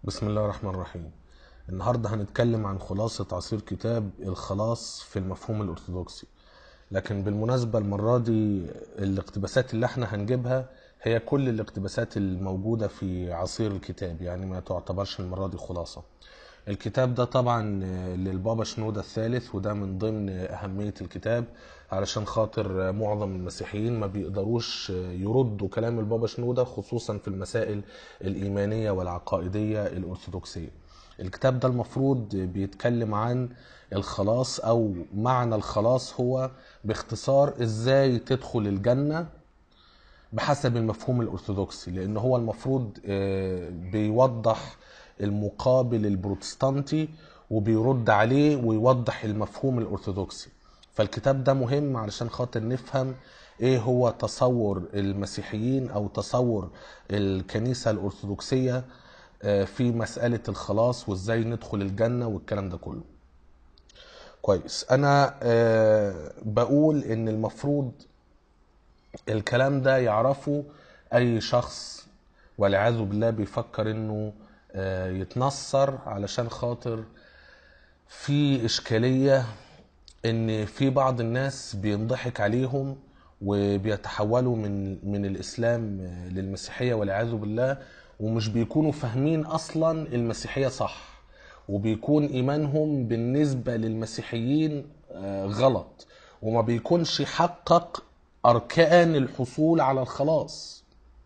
بسم الله الرحمن الرحيم النهاردة هنتكلم عن خلاصة عصير كتاب الخلاص في المفهوم الأرثوذكسي لكن بالمناسبة المرة دي الاقتباسات اللي احنا هنجيبها هي كل الاقتباسات الموجودة في عصير الكتاب يعني ما تعتبرش المرة دي خلاصة الكتاب ده طبعا للبابا شنودة الثالث وده من ضمن أهمية الكتاب علشان خاطر معظم المسيحيين ما بيقدروش يردوا كلام البابا شنودة خصوصا في المسائل الإيمانية والعقائدية الأرثوذكسية الكتاب ده المفروض بيتكلم عن الخلاص أو معنى الخلاص هو باختصار إزاي تدخل الجنة بحسب المفهوم الأرثوذكسي لأن هو المفروض بيوضح المقابل البروتستانتي وبيرد عليه ويوضح المفهوم الأرثوذكسي فالكتاب ده مهم علشان خاطر نفهم ايه هو تصور المسيحيين او تصور الكنيسة الأرثوذكسية في مسألة الخلاص وازاي ندخل الجنة والكلام ده كله كويس انا بقول ان المفروض الكلام ده يعرفه اي شخص والعياذ بالله بيفكر انه يتنصر علشان خاطر في اشكاليه ان في بعض الناس بينضحك عليهم وبيتحولوا من من الاسلام للمسيحيه والعياذ بالله ومش بيكونوا فاهمين اصلا المسيحيه صح وبيكون ايمانهم بالنسبه للمسيحيين غلط وما بيكونش حقق اركان الحصول على الخلاص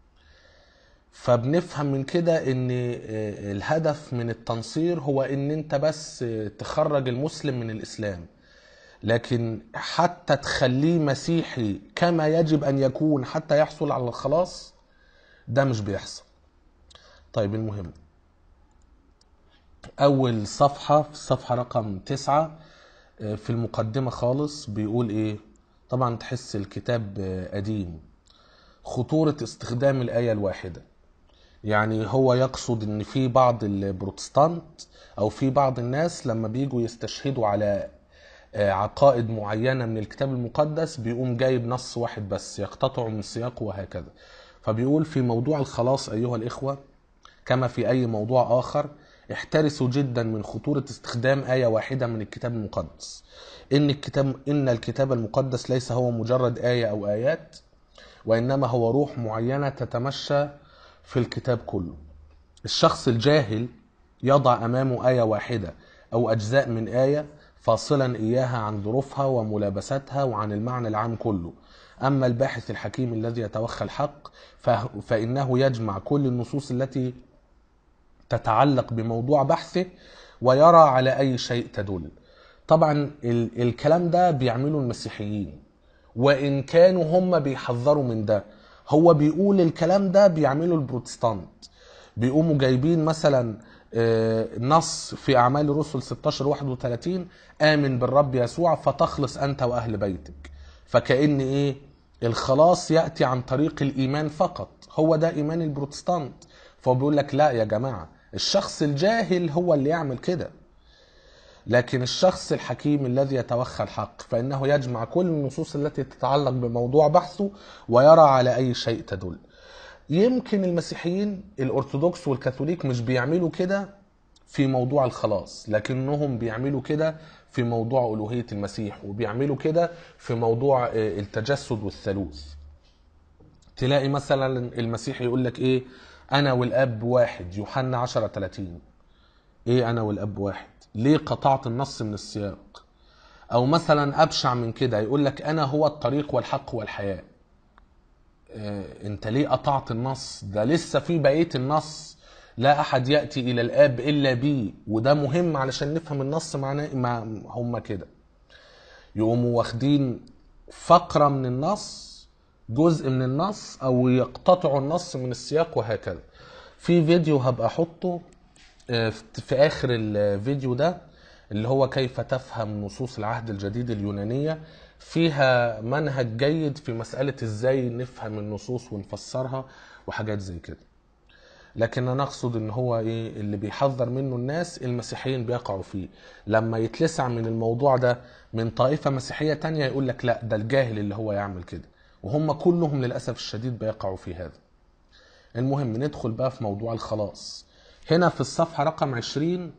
فبنفهم من كده ان الهدف من التنصير هو ان انت بس تخرج المسلم من الاسلام لكن حتى تخليه مسيحي كما يجب ان يكون حتى يحصل على الخلاص ده مش بيحصل طيب المهم اول صفحة في الصفحة رقم تسعة في المقدمة خالص بيقول ايه طبعا تحس الكتاب قديم خطورة استخدام الآية الواحدة يعني هو يقصد ان في بعض البروتستانت او في بعض الناس لما بيجوا يستشهدوا على عقائد معينة من الكتاب المقدس بيقوم جايب نص واحد بس يقتطع من سياقه وهكذا فبيقول في موضوع الخلاص أيها الإخوة كما في أي موضوع آخر احترسوا جدا من خطورة استخدام آية واحدة من الكتاب المقدس إن الكتاب إن الكتاب المقدس ليس هو مجرد آية أو آيات وإنما هو روح معينة تتمشى في الكتاب كله الشخص الجاهل يضع أمامه آية واحدة أو أجزاء من آية فاصلا إياها عن ظروفها وملابستها وعن المعنى العام كله أما الباحث الحكيم الذي يتوخى الحق فإنه يجمع كل النصوص التي تتعلق بموضوع بحثه ويرى على أي شيء تدل طبعا الكلام ده بيعمله المسيحيين وإن كانوا هم بيحذروا من ده هو بيقول الكلام ده بيعمله البروتستانت بيقوموا جايبين مثلا نص في أعمال الرسل 16 31 آمن بالرب يسوع فتخلص أنت وأهل بيتك فكأن إيه الخلاص يأتي عن طريق الإيمان فقط هو ده إيمان البروتستانت فهو بيقول لك لا يا جماعة الشخص الجاهل هو اللي يعمل كده لكن الشخص الحكيم الذي يتوخى الحق فإنه يجمع كل النصوص التي تتعلق بموضوع بحثه ويرى على أي شيء تدل يمكن المسيحيين الأرثوذكس والكاثوليك مش بيعملوا كده في موضوع الخلاص لكنهم بيعملوا كده في موضوع ألوهية المسيح وبيعملوا كده في موضوع التجسد والثالوث تلاقي مثلا المسيح يقول لك ايه انا والاب واحد يوحنا 10 30 ايه انا والاب واحد ليه قطعت النص من السياق او مثلا ابشع من كده يقول لك انا هو الطريق والحق والحياه إيه انت ليه قطعت النص ده لسه في بقيه النص لا احد ياتي الى الاب الا بي وده مهم علشان نفهم النص معناه مع هم كده يقوموا واخدين فقره من النص جزء من النص او يقتطعوا النص من السياق وهكذا في فيديو هبقى احطه في اخر الفيديو ده اللي هو كيف تفهم نصوص العهد الجديد اليونانية فيها منهج جيد في مسألة ازاي نفهم النصوص ونفسرها وحاجات زي كده لكن انا اقصد ان هو ايه اللي بيحذر منه الناس المسيحيين بيقعوا فيه لما يتلسع من الموضوع ده من طائفة مسيحية تانية يقول لك لا ده الجاهل اللي هو يعمل كده وهم كلهم للأسف الشديد بيقعوا في هذا المهم ندخل بقى في موضوع الخلاص هنا في الصفحة رقم 20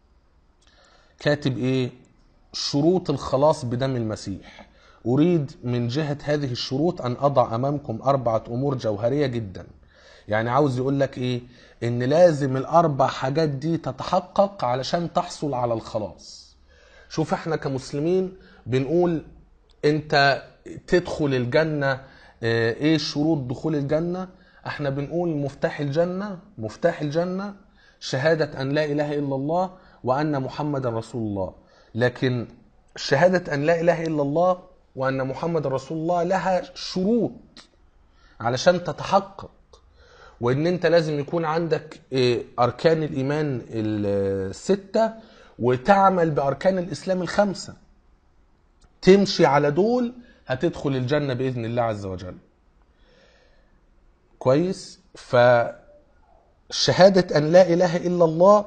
كاتب ايه شروط الخلاص بدم المسيح اريد من جهة هذه الشروط ان اضع امامكم اربعة امور جوهرية جدا يعني عاوز يقول لك ايه ان لازم الاربع حاجات دي تتحقق علشان تحصل على الخلاص شوف احنا كمسلمين بنقول انت تدخل الجنة اه، ايه شروط دخول الجنة احنا بنقول مفتاح الجنة مفتاح الجنة شهادة ان لا اله الا الله وان محمد رسول الله لكن شهادة ان لا اله الا الله وان محمد رسول الله لها شروط علشان تتحقق وان انت لازم يكون عندك اه، اركان الايمان الستة وتعمل باركان الاسلام الخمسه تمشي على دول هتدخل الجنة بإذن الله عز وجل كويس فشهادة أن لا إله إلا الله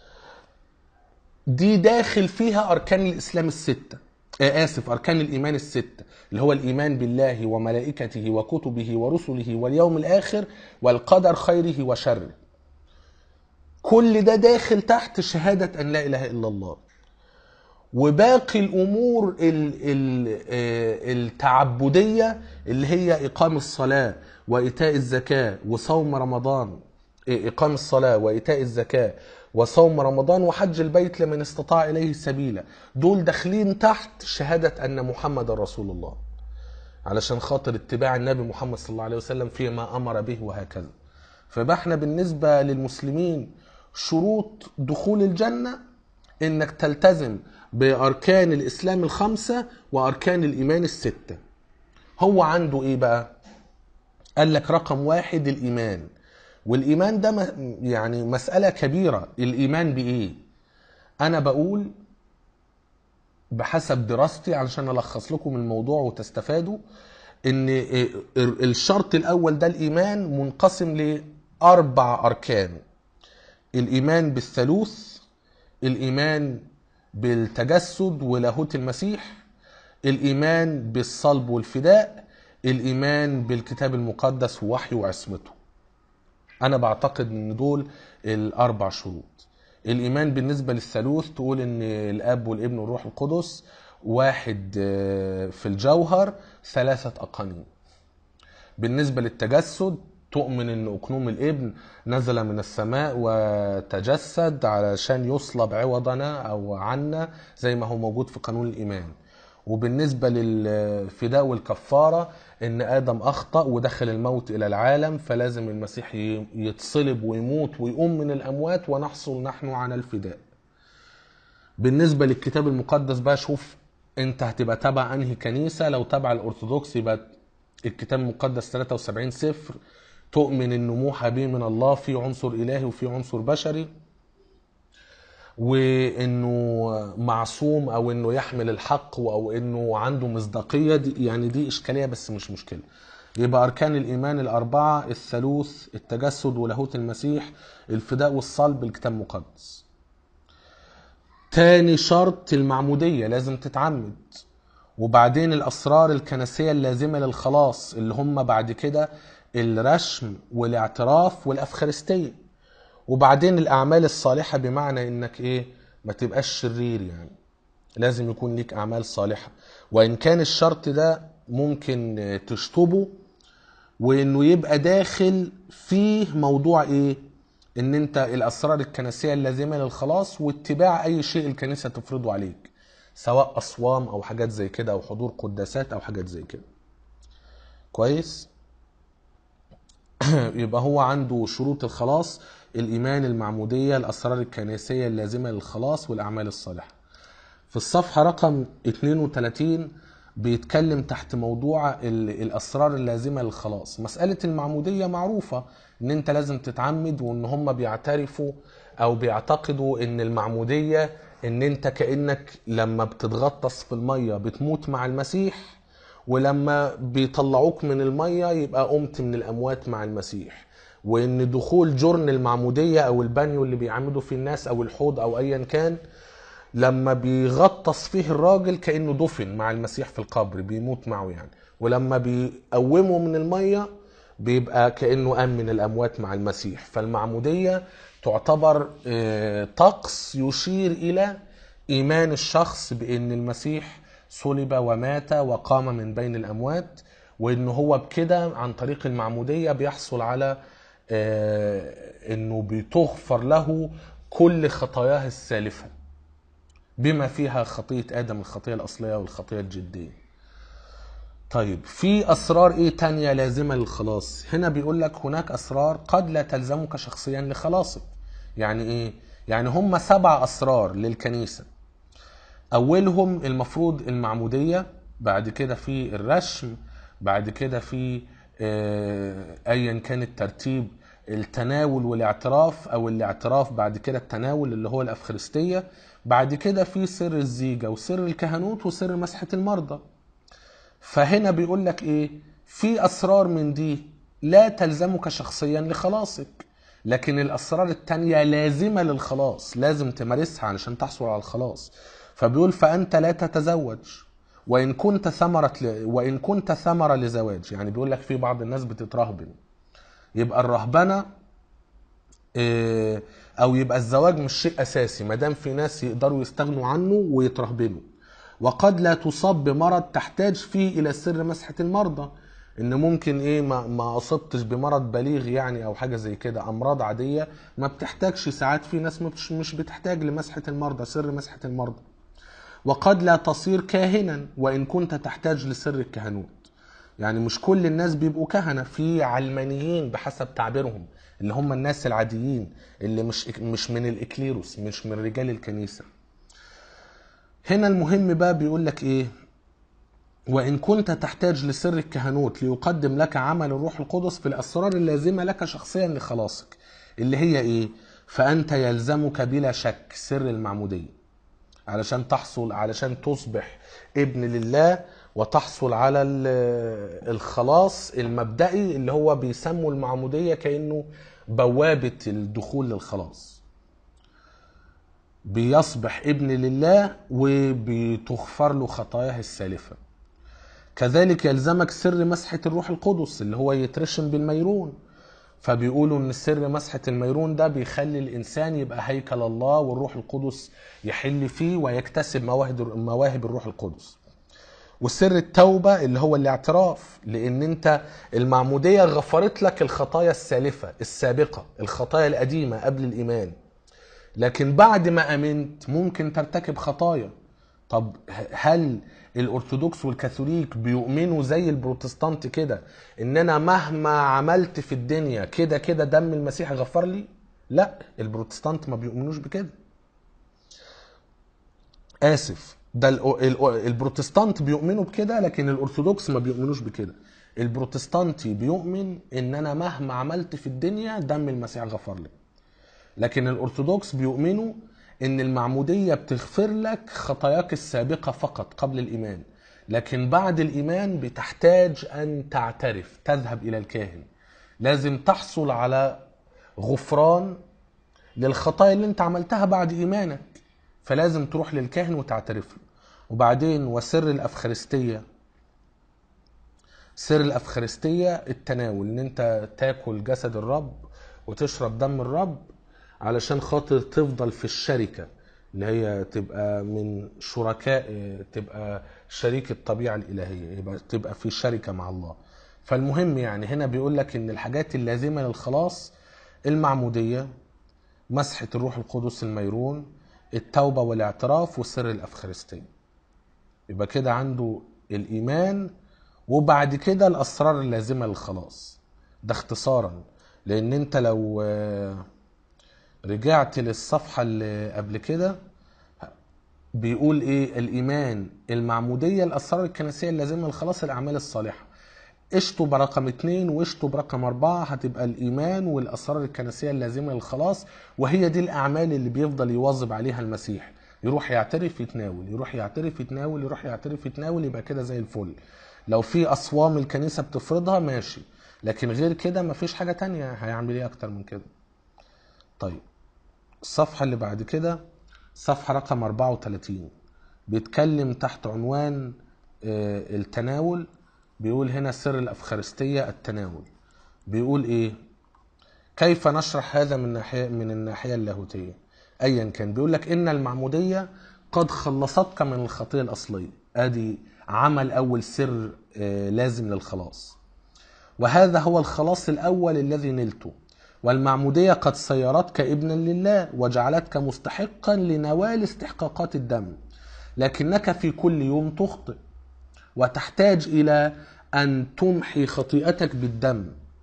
دي داخل فيها أركان الإسلام الستة آه آسف أركان الإيمان الستة اللي هو الإيمان بالله وملائكته وكتبه ورسله واليوم الآخر والقدر خيره وشره كل ده داخل تحت شهادة أن لا إله إلا الله وباقي الامور ال- ال- آه، التعبديه اللي هي اقام الصلاه وايتاء الزكاه وصوم رمضان إيه، اقام الصلاه وايتاء الزكاه وصوم رمضان وحج البيت لمن استطاع اليه سبيلا دول داخلين تحت شهاده ان محمد رسول الله علشان خاطر اتباع النبي محمد صلى الله عليه وسلم فيما امر به وهكذا فيبقى احنا بالنسبه للمسلمين شروط دخول الجنه انك تلتزم باركان الاسلام الخمسه واركان الايمان السته هو عنده ايه بقى قال لك رقم واحد الايمان والايمان ده م- يعني مساله كبيره الايمان بايه انا بقول بحسب دراستي علشان الخص لكم الموضوع وتستفادوا ان الشرط الاول ده الايمان منقسم لاربع اركان الايمان بالثالوث الايمان بالتجسد ولاهوت المسيح الايمان بالصلب والفداء الايمان بالكتاب المقدس ووحيه وعصمته انا بعتقد ان دول الاربع شروط الايمان بالنسبه للثالوث تقول ان الاب والابن والروح القدس واحد آه، في الجوهر ثلاثه اقانيم بالنسبه للتجسد تؤمن ان اقنوم الابن نزل من السماء وتجسد علشان يصلب عوضنا او عنا زي ما هو موجود في قانون الايمان وبالنسبة للفداء والكفارة ان ادم اخطأ ودخل الموت الى العالم فلازم المسيح ي- يتصلب ويموت ويقوم من الاموات ونحصل نحن على الفداء بالنسبة للكتاب المقدس بقى شوف انت هتبقى تبع انهي كنيسة لو تبع الارثوذكس يبقى الكتاب المقدس 73 سفر تؤمن انه موحى به من الله في عنصر الهي وفي عنصر بشري وانه معصوم او انه يحمل الحق او انه عنده مصداقيه دي يعني دي اشكاليه بس مش مشكله يبقى اركان الايمان الاربعه الثالوث التجسد ولاهوت المسيح الفداء والصلب الكتاب المقدس تاني شرط المعموديه لازم تتعمد وبعدين الاسرار الكنسيه اللازمه للخلاص اللي هم بعد كده الرشم والاعتراف والافخارستيه وبعدين الاعمال الصالحه بمعنى انك ايه ما تبقاش شرير يعني لازم يكون ليك اعمال صالحه وان كان الشرط ده ممكن تشطبه وانه يبقى داخل فيه موضوع ايه ان انت الاسرار الكنسيه اللازمه للخلاص واتباع اي شيء الكنيسه تفرضه عليك سواء اصوام او حاجات زي كده او حضور قداسات او حاجات زي كده كويس يبقى هو عنده شروط الخلاص الإيمان المعمودية الأسرار الكنسية اللازمة للخلاص والأعمال الصالحة في الصفحة رقم 32 بيتكلم تحت موضوع ال- الأسرار اللازمة للخلاص مسألة المعمودية معروفة إن أنت لازم تتعمد وإن هم بيعترفوا أو بيعتقدوا إن المعمودية إن أنت كأنك لما بتتغطس في المية بتموت مع المسيح ولما بيطلعوك من المية يبقى قمت من الأموات مع المسيح وإن دخول جرن المعمودية أو البانيو اللي بيعمدوا فيه الناس أو الحوض أو أيا كان لما بيغطس فيه الراجل كأنه دفن مع المسيح في القبر بيموت معه يعني ولما بيقومه من المية بيبقى كأنه قام من الأموات مع المسيح فالمعمودية تعتبر آه، طقس يشير إلى إيمان الشخص بأن المسيح صلب ومات وقام من بين الأموات وأنه هو بكده عن طريق المعمودية بيحصل على آه، أنه بتغفر له كل خطاياه السالفة بما فيها خطية آدم الخطية الأصلية والخطية الجدية طيب في أسرار إيه تانية لازمة للخلاص هنا بيقول لك هناك أسرار قد لا تلزمك شخصيا لخلاصك يعني إيه يعني هم سبع أسرار للكنيسة أولهم المفروض المعمودية بعد كده في الرشم بعد كده في آه، أيا كان الترتيب التناول والاعتراف أو الاعتراف بعد كده التناول اللي هو الأفخارستية بعد كده في سر الزيجة وسر الكهنوت وسر مسحة المرضى فهنا بيقول لك ايه في اسرار من دي لا تلزمك شخصيا لخلاصك لكن الاسرار التانية لازمة للخلاص لازم تمارسها علشان تحصل على الخلاص فبيقول فانت لا تتزوج وان كنت ثمرة ل... وان كنت ثمرة لزواج يعني بيقول لك في بعض الناس بتترهبن يبقى الرهبنة إيه، او يبقى الزواج مش شيء اساسي ما دام في ناس يقدروا يستغنوا عنه ويترهبنوا وقد لا تصاب بمرض تحتاج فيه الى سر مسحه المرضى ان ممكن ايه ما, ما اصبتش بمرض بليغ يعني او حاجه زي كده امراض عاديه ما بتحتاجش ساعات في ناس مش مش بتحتاج لمسحه المرضى سر مسحه المرضى وقد لا تصير كاهنا وان كنت تحتاج لسر الكهنوت يعني مش كل الناس بيبقوا كهنه في علمانيين بحسب تعبيرهم اللي هم الناس العاديين اللي مش مش من الاكليروس مش من رجال الكنيسه هنا المهم بقى بيقول لك ايه وان كنت تحتاج لسر الكهنوت ليقدم لك عمل الروح القدس في الاسرار اللازمه لك شخصيا لخلاصك اللي هي ايه فانت يلزمك بلا شك سر المعموديه علشان تحصل علشان تصبح ابن لله وتحصل على ال- الخلاص المبدئي اللي هو بيسموا المعموديه كانه بوابه الدخول للخلاص بيصبح ابن لله وبتغفر له خطاياه السالفه كذلك يلزمك سر مسحه الروح القدس اللي هو يترشم بالميرون فبيقولوا ان سر مسحه الميرون ده بيخلي الانسان يبقى هيكل الله والروح القدس يحل فيه ويكتسب مواهب مواهب الروح القدس وسر التوبة اللي هو الاعتراف لأن أنت المعمودية غفرت لك الخطايا السالفة السابقة الخطايا القديمة قبل الإيمان لكن بعد ما امنت ممكن ترتكب خطايا طب هل الارثوذكس والكاثوليك بيؤمنوا زي البروتستانت كده ان انا مهما عملت في الدنيا كده كده دم المسيح غفر لي لا البروتستانت ما بيؤمنوش بكده اسف ده ال- ال- البروتستانت بيؤمنوا بكده لكن الارثوذكس ما بيؤمنوش بكده البروتستانتي بيؤمن ان انا مهما عملت في الدنيا دم المسيح غفر لي لكن الارثوذكس بيؤمنوا ان المعموديه بتغفر لك خطاياك السابقه فقط قبل الايمان لكن بعد الايمان بتحتاج ان تعترف تذهب الى الكاهن لازم تحصل على غفران للخطايا اللي انت عملتها بعد ايمانك فلازم تروح للكاهن وتعترف له وبعدين وسر الافخارستيه سر الافخارستيه التناول ان انت تاكل جسد الرب وتشرب دم الرب علشان خاطر تفضل في الشركه اللي هي تبقى من شركاء تبقى شريك الطبيعه الالهيه يبقى تبقى في شركه مع الله فالمهم يعني هنا بيقول لك ان الحاجات اللازمه للخلاص المعموديه مسحه الروح القدس الميرون التوبه والاعتراف وسر الافخارستيه يبقى كده عنده الايمان وبعد كده الاسرار اللازمه للخلاص ده اختصارا لان انت لو آه، رجعت للصفحه اللي قبل كده بيقول ايه الايمان المعموديه الاسرار الكنسيه اللازمه للخلاص الاعمال الصالحه اشطب رقم اتنين واشطب رقم اربعة هتبقى الايمان والاسرار الكنسيه اللازمه للخلاص وهي دي الاعمال اللي بيفضل يواظب عليها المسيح يروح يعترف يتناول يروح يعترف يتناول يروح يعترف يتناول يبقى كده زي الفل لو في اصوام الكنيسه بتفرضها ماشي لكن غير كده مفيش حاجه تانية هيعمل ايه اكتر من كده طيب الصفحه اللي بعد كده صفحه رقم 34 بيتكلم تحت عنوان آه، التناول بيقول هنا سر الافخارستيه التناول بيقول ايه كيف نشرح هذا من ناحية من الناحية اللاهوتية ايا كان بيقول لك ان المعمودية قد خلصتك من الخطية الاصلية ادي عمل اول سر آه، لازم للخلاص وهذا هو الخلاص الأول الذي نلته والمعمودية قد صيرتك ابنا لله وجعلتك مستحقا لنوال استحقاقات الدم لكنك في كل يوم تخطئ وتحتاج إلى أن تمحي خطيئتك بالدم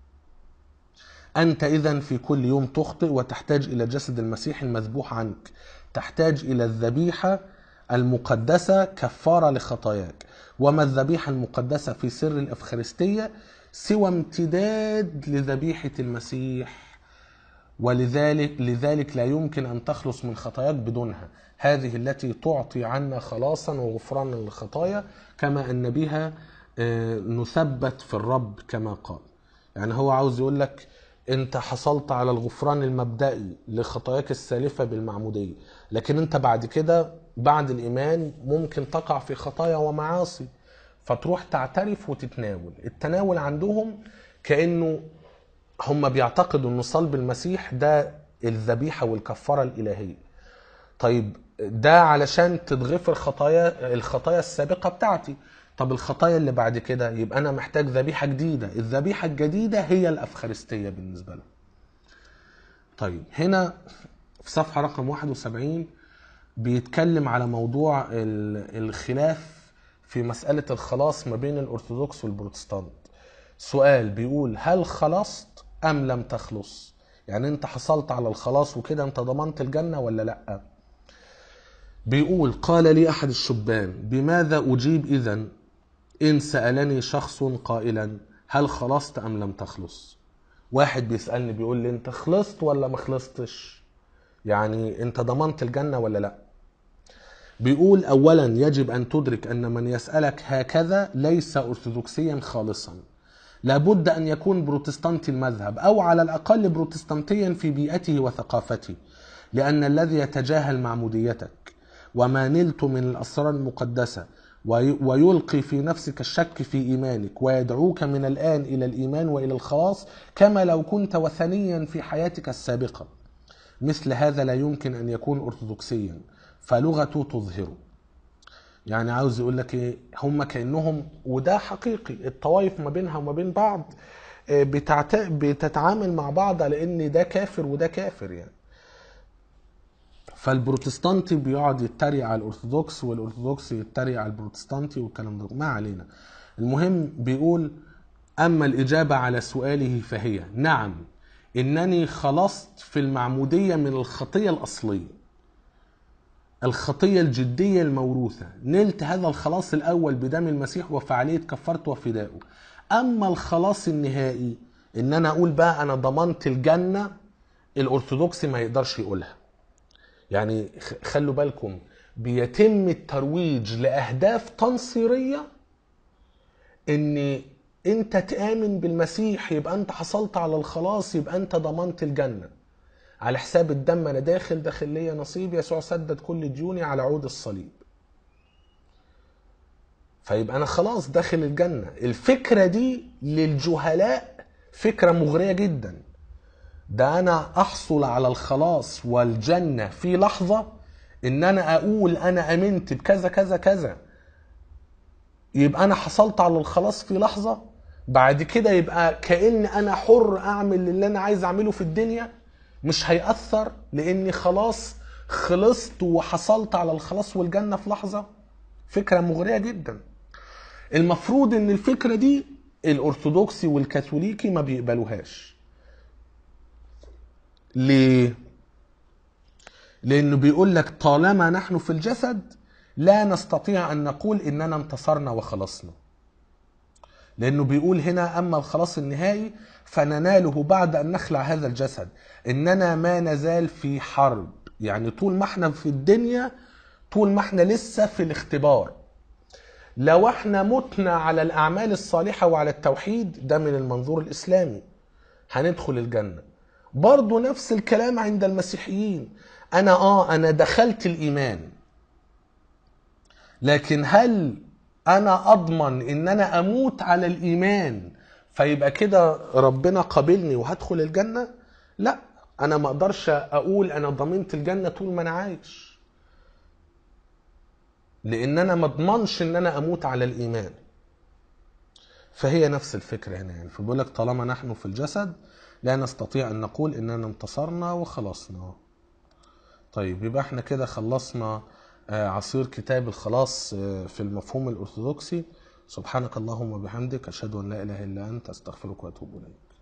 أنت إذا في كل يوم تخطئ وتحتاج إلى جسد المسيح المذبوح عنك تحتاج إلى الذبيحة المقدسة كفارة لخطاياك وما الذبيحة المقدسة في سر الأفخارستية سوى امتداد لذبيحة المسيح ولذلك لذلك لا يمكن أن تخلص من خطاياك بدونها هذه التي تعطي عنا خلاصا وغفرانا للخطايا كما أن بها آه، نثبت في الرب كما قال يعني هو عاوز يقول لك انت حصلت على الغفران المبدئي لخطاياك السالفة بالمعمودية لكن انت بعد كده بعد الإيمان ممكن تقع في خطايا ومعاصي فتروح تعترف وتتناول التناول عندهم كأنه هم بيعتقدوا ان صلب المسيح ده الذبيحة والكفارة الإلهية طيب ده علشان تتغفر خطايا الخطايا السابقة بتاعتي طب الخطايا اللي بعد كده يبقى أنا محتاج ذبيحة جديدة الذبيحة الجديدة هي الأفخارستية بالنسبة لهم طيب هنا في صفحة رقم 71 بيتكلم على موضوع ال- الخلاف في مسألة الخلاص ما بين الأرثوذكس والبروتستانت سؤال بيقول هل خلصت أم لم تخلص يعني أنت حصلت على الخلاص وكده أنت ضمنت الجنة ولا لأ بيقول قال لي أحد الشبان بماذا أجيب إذا إن سألني شخص قائلا هل خلصت أم لم تخلص واحد بيسألني بيقول لي أنت خلصت ولا ما خلصتش يعني أنت ضمنت الجنة ولا لأ بيقول اولا يجب ان تدرك ان من يسالك هكذا ليس ارثوذكسيا خالصا لابد ان يكون بروتستانتي المذهب او على الاقل بروتستانتيا في بيئته وثقافته لان الذي يتجاهل معموديتك وما نلت من الاسرار المقدسه وي- ويلقي في نفسك الشك في ايمانك ويدعوك من الان الى الايمان والى الخلاص كما لو كنت وثنيا في حياتك السابقه مثل هذا لا يمكن ان يكون ارثوذكسيا فلغته تظهره يعني عاوز يقول لك ايه هم كانهم وده حقيقي الطوائف ما بينها وما بين بعض آه، بتعت... بتتعامل مع بعض على ان ده كافر وده كافر يعني فالبروتستانتي بيقعد يتريق على الارثوذكس والارثوذكس يتريق على البروتستانتي والكلام ده ما علينا المهم بيقول اما الاجابه على سؤاله فهي نعم انني خلصت في المعموديه من الخطيه الاصليه الخطية الجدية الموروثة نلت هذا الخلاص الأول بدم المسيح وفعالية كفارته وفدائه أما الخلاص النهائي إن أنا أقول بقى أنا ضمنت الجنة الأرثوذكسي ما يقدرش يقولها يعني خ- خلوا بالكم بيتم الترويج لأهداف تنصيرية إن أنت تآمن بالمسيح يبقى أنت حصلت على الخلاص يبقى أنت ضمنت الجنة على حساب الدم انا داخل داخل ليا نصيب يسوع سدد كل ديوني على عود الصليب فيبقى انا خلاص داخل الجنه الفكره دي للجهلاء فكره مغريه جدا ده انا احصل على الخلاص والجنه في لحظه ان انا اقول انا امنت بكذا كذا كذا يبقى انا حصلت على الخلاص في لحظه بعد كده يبقى كأن انا حر اعمل اللي انا عايز اعمله في الدنيا مش هيأثر لاني خلاص خلصت وحصلت على الخلاص والجنة في لحظة فكرة مغرية جدا المفروض ان الفكرة دي الارثوذكسي والكاثوليكي ما بيقبلوهاش ليه لانه بيقول لك طالما نحن في الجسد لا نستطيع ان نقول اننا انتصرنا وخلصنا لانه بيقول هنا اما الخلاص النهائي فنناله بعد ان نخلع هذا الجسد اننا ما نزال في حرب يعني طول ما احنا في الدنيا طول ما احنا لسه في الاختبار لو احنا متنا على الاعمال الصالحه وعلى التوحيد ده من المنظور الاسلامي هندخل الجنه برضو نفس الكلام عند المسيحيين انا اه انا دخلت الايمان لكن هل انا اضمن ان انا اموت على الايمان فيبقى كده ربنا قابلني وهدخل الجنة لا انا ما اقدرش اقول انا ضمنت الجنة طول ما انا عايش لان انا ما اضمنش ان انا اموت على الايمان فهي نفس الفكرة هنا يعني فبيقول لك طالما نحن في الجسد لا نستطيع ان نقول اننا انتصرنا وخلصنا طيب يبقى احنا كده خلصنا آه، عصير كتاب الخلاص آه، في المفهوم الارثوذكسي سبحانك اللهم وبحمدك اشهد ان لا اله الا انت استغفرك واتوب اليك